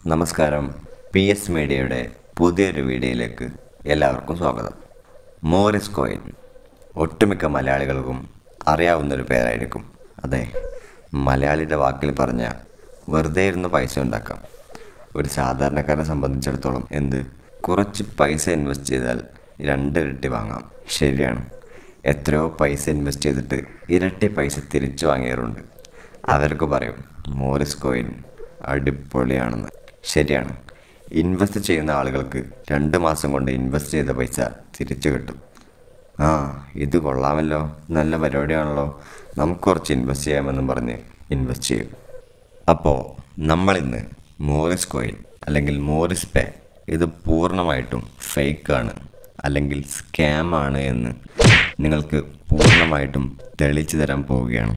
നമസ്കാരം P S മീഡിയയുടെ പുതിയൊരു വീഡിയോയിലേക്ക് എല്ലാവർക്കും സ്വാഗതം മോറിസ് കോയിൻ ഒട്ടുമിക്ക മലയാളികൾക്കും അറിയാവുന്നൊരു പേരായിരിക്കും അതെ മലയാളിയുടെ വാക്കിൽ പറഞ്ഞ വെറുതെ ഇരുന്ന് പൈസ ഉണ്ടാക്കാം ഒരു സാധാരണക്കാരനെ സംബന്ധിച്ചിടത്തോളം എന്ത് കുറച്ച് പൈസ ഇൻവെസ്റ്റ് ചെയ്താൽ രണ്ടിരട്ടി വാങ്ങാം ശരിയാണ് എത്രയോ പൈസ ഇൻവെസ്റ്റ് ചെയ്തിട്ട് ഇരട്ടി പൈസ തിരിച്ചു വാങ്ങിയവരുണ്ട് അവർക്ക് പറയും മോറിസ് കോയിൻ അടിപൊളിയാണെന്ന് ശരിയാണ് ഇൻവെസ്റ്റ് ചെയ്യുന്ന ആളുകൾക്ക് രണ്ട് മാസം കൊണ്ട് ഇൻവെസ്റ്റ് ചെയ്ത പൈസ തിരിച്ചു കിട്ടും ആ ഇത് കൊള്ളാമല്ലോ നല്ല പരിപാടിയാണല്ലോ നമുക്ക് കുറച്ച് ഇൻവെസ്റ്റ് ചെയ്യാമെന്നും പറഞ്ഞ് ഇൻവെസ്റ്റ് ചെയ്യും അപ്പോൾ നമ്മളിന്ന് മോറിസ് കോയിൻ അല്ലെങ്കിൽ മോറിസ് പേ ഇത് പൂർണ്ണമായിട്ടും ഫേക്കാണ് അല്ലെങ്കിൽ സ്കാമാണ് എന്ന് നിങ്ങൾക്ക് പൂർണ്ണമായിട്ടും തെളിയിച്ചു തരാൻ പോവുകയാണ്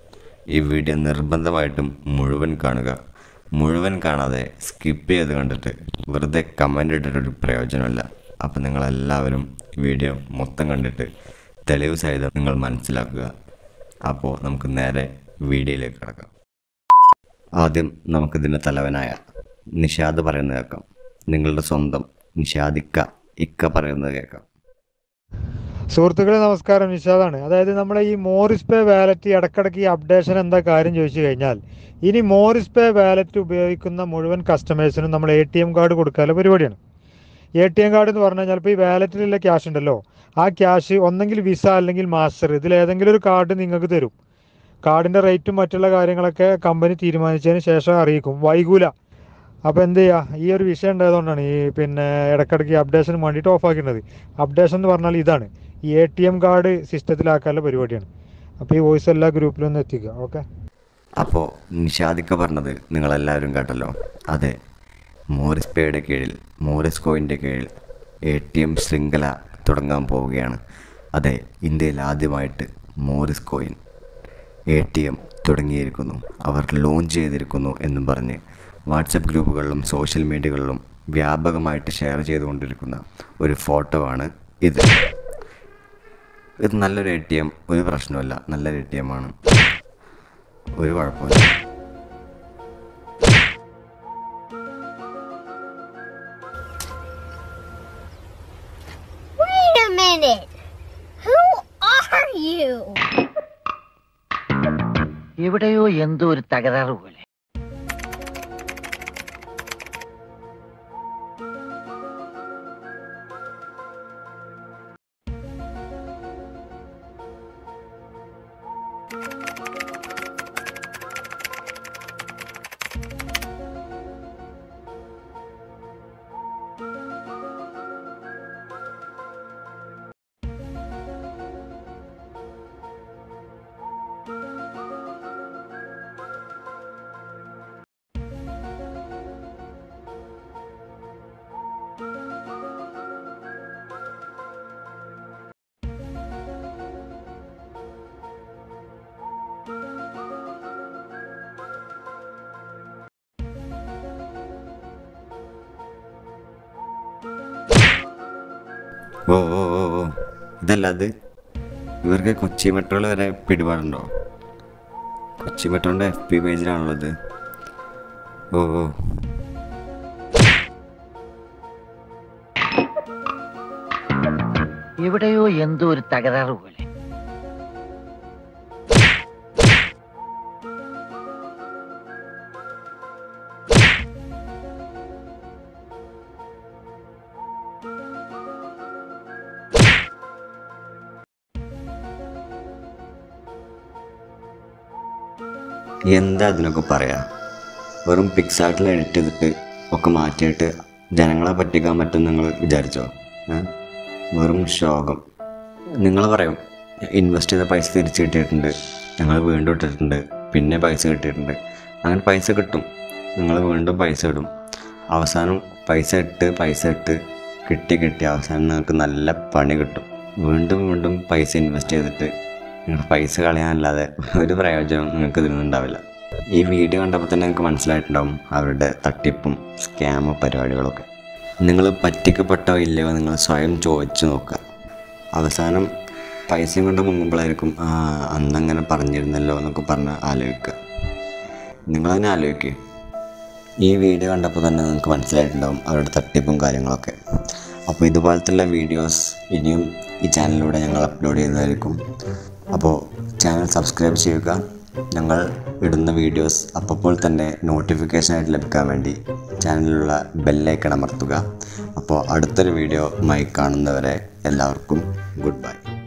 ഈ വീഡിയോ നിർബന്ധമായിട്ടും മുഴുവൻ കാണുക മുഴുവൻ കാണാതെ സ്കിപ്പ് ചെയ്ത് കണ്ടിട്ട് വെറുതെ കമൻ്റ് ഇട്ടിട്ടൊരു പ്രയോജനമില്ല അപ്പോൾ നിങ്ങളെല്ലാവരും വീഡിയോ മൊത്തം കണ്ടിട്ട് തെളിവ് സഹിതം നിങ്ങൾ മനസ്സിലാക്കുക അപ്പോൾ നമുക്ക് നേരെ വീഡിയോയിലേക്ക് കിടക്കാം ആദ്യം നമുക്കിതിൻ്റെ തലവനായ നിഷാദ് പറയുന്നത് കേൾക്കാം നിങ്ങളുടെ സ്വന്തം നിഷാദിക്ക ഇക്ക പറയുന്നത് കേൾക്കാം സുഹൃത്തുക്കളെ നമസ്കാരം നിഷാദാണ് അതായത് നമ്മുടെ ഈ മോറിസ് പേ വാലറ്റ് ഇടക്കിടക്ക് ഈ അപ്ഡേഷൻ എന്താ കാര്യം ചോദിച്ചു കഴിഞ്ഞാൽ ഇനി മോറിസ് പേ വാലറ്റ് ഉപയോഗിക്കുന്ന മുഴുവൻ കസ്റ്റമേഴ്സിനും നമ്മൾ എ ടി എം കാർഡ് കൊടുക്കാനുള്ള പരിപാടിയാണ് എ ടി എം കാർഡ് എന്ന് പറഞ്ഞു കഴിഞ്ഞാൽ ഇപ്പോൾ ഈ വാലറ്റിലുള്ള ക്യാഷ് ഉണ്ടല്ലോ ആ ക്യാഷ് ഒന്നെങ്കിൽ വിസ അല്ലെങ്കിൽ മാസ്റ്റർ ഇതിൽ ഏതെങ്കിലും ഒരു കാർഡ് നിങ്ങൾക്ക് തരും കാർഡിൻ്റെ റേറ്റും മറ്റുള്ള കാര്യങ്ങളൊക്കെ കമ്പനി തീരുമാനിച്ചതിന് ശേഷം അറിയിക്കും വൈകൂല അപ്പോൾ എന്ത് ചെയ്യുക ഈ ഒരു വിഷയം ഉണ്ടായതുകൊണ്ടാണ് ഈ പിന്നെ ഇടയ്ക്കിടയ്ക്ക് അപ്ഡേഷന് വേണ്ടിയിട്ട് ഓഫ് ആക്കുന്നത് അപ്ഡേഷൻ എന്ന് പറഞ്ഞാൽ ഇതാണ് ഈ എ ടി എം കാർഡ് സിസ്റ്റത്തിലാക്കാനുള്ള പരിപാടിയാണ് അപ്പോൾ ഈ വോയിസ് എല്ലാ ഗ്രൂപ്പിലും ഒന്ന് എത്തിക്കുക ഓക്കെ അപ്പോൾ നിഷാദിക്ക പറഞ്ഞത് നിങ്ങളെല്ലാവരും കേട്ടല്ലോ അതെ മോറിസ് പേയുടെ കീഴിൽ മോറിസ് കോയിൻ്റെ കീഴിൽ എ ടി എം ശൃംഖല തുടങ്ങാൻ പോവുകയാണ് അതെ ഇന്ത്യയിൽ ആദ്യമായിട്ട് Morris coin A T M തുടങ്ങിയിരിക്കുന്നു അവർ ലോഞ്ച് ചെയ്തിരിക്കുന്നു എന്നും പറഞ്ഞ് വാട്സപ്പ് ഗ്രൂപ്പുകളിലും സോഷ്യൽ മീഡിയകളിലും വ്യാപകമായിട്ട് ഷെയർ ചെയ്തുകൊണ്ടിരിക്കുന്ന ഒരു ഫോട്ടോ ആണ് ഇത് ഇത് നല്ലൊരു എ ടി എം ഒരു പ്രശ്നമല്ല നല്ലൊരു എ ടി എം ആണ് ഒരു കുഴപ്പമില്ല Wait a minute! Who are you? എവിടെയോ എന്തോ ഒരു തകരാറ് പോലെ ഓ ഓ ഓ ഓ ഇതല്ല അത് ഇവർക്ക് കൊച്ചി മെട്രോയിൽ വരെ പിടിപാടുണ്ടോ കൊച്ചി മെട്രോൻ്റെ എഫ് പി പേജിലാണുള്ളത് ഓ ഓ എവിടെയോ എന്തോ ഒരു തകരാറ് പോലെ എന്താ അതിനൊക്കെ പറയാ വെറും പിക്സാർട്ടിൽ എഡിറ്റ് ചെയ്തിട്ട് ഒക്കെ മാറ്റിയിട്ട് ജനങ്ങളെ പറ്റിക്കാൻ പറ്റും നിങ്ങൾ വിചാരിച്ചോ ഏ? വെറും ശോകം നിങ്ങൾ പറയും ഇൻവെസ്റ്റ് ചെയ്ത പൈസ തിരിച്ച് കിട്ടിയിട്ടുണ്ട് ഞങ്ങൾ വീണ്ടും ഇട്ടിട്ടുണ്ട് പിന്നെ പൈസ കിട്ടിയിട്ടുണ്ട് അങ്ങനെ പൈസ കിട്ടും നിങ്ങൾ വീണ്ടും പൈസ ഇടും അവസാനം പൈസ ഇട്ട് പൈസ ഇട്ട് കിട്ടി കിട്ടി അവസാനം നിങ്ങൾക്ക് നല്ല പണി കിട്ടും വീണ്ടും വീണ്ടും പൈസ ഇൻവെസ്റ്റ് ചെയ്തിട്ട് നിങ്ങൾ പൈസ കളയാനല്ലാതെ ഒരു പ്രയോജനം നിങ്ങൾക്ക് ഇതിൽ നിന്നുണ്ടാവില്ല ഈ വീഡിയോ കണ്ടപ്പോൾ തന്നെ നിങ്ങൾക്ക് മനസ്സിലായിട്ടുണ്ടാവും അവരുടെ തട്ടിപ്പും സ്കാമും പരിപാടികളൊക്കെ നിങ്ങൾ പറ്റിക്കപ്പെട്ടോ ഇല്ലയോ നിങ്ങൾ സ്വയം ചോദിച്ചു നോക്കുക അവസാനം പൈസയും കൊണ്ട് മുങ്ങുമ്പോഴായിരിക്കും ആ അന്നങ്ങനെ പറഞ്ഞിരുന്നല്ലോ എന്നൊക്കെ പറഞ്ഞ് ആലോചിക്കുക നിങ്ങളതിനെ ആലോചിക്കുക ഈ വീഡിയോ കണ്ടപ്പോൾ തന്നെ നിങ്ങൾക്ക് മനസ്സിലായിട്ടുണ്ടാവും അവരുടെ തട്ടിപ്പും കാര്യങ്ങളൊക്കെ അപ്പോൾ ഇതുപോലത്തുള്ള വീഡിയോസ് ഇനിയും ഈ ചാനലിലൂടെ ഞങ്ങൾ അപ്ലോഡ് ചെയ്യുന്നതായിരിക്കും അപ്പോൾ ചാനൽ സബ്സ്ക്രൈബ് ചെയ്യുക ഞങ്ങൾ ഇടുന്ന വീഡിയോസ് അപ്പോൾ തന്നെ നോട്ടിഫിക്കേഷനായിട്ട് ലഭിക്കാൻ വേണ്ടി ചാനലിലുള്ള ബെല്ലൈക്കൺ അമർത്തുക അപ്പോൾ അടുത്തൊരു വീഡിയോ മായി കാണുന്നവരെ എല്ലാവർക്കും ഗുഡ് ബൈ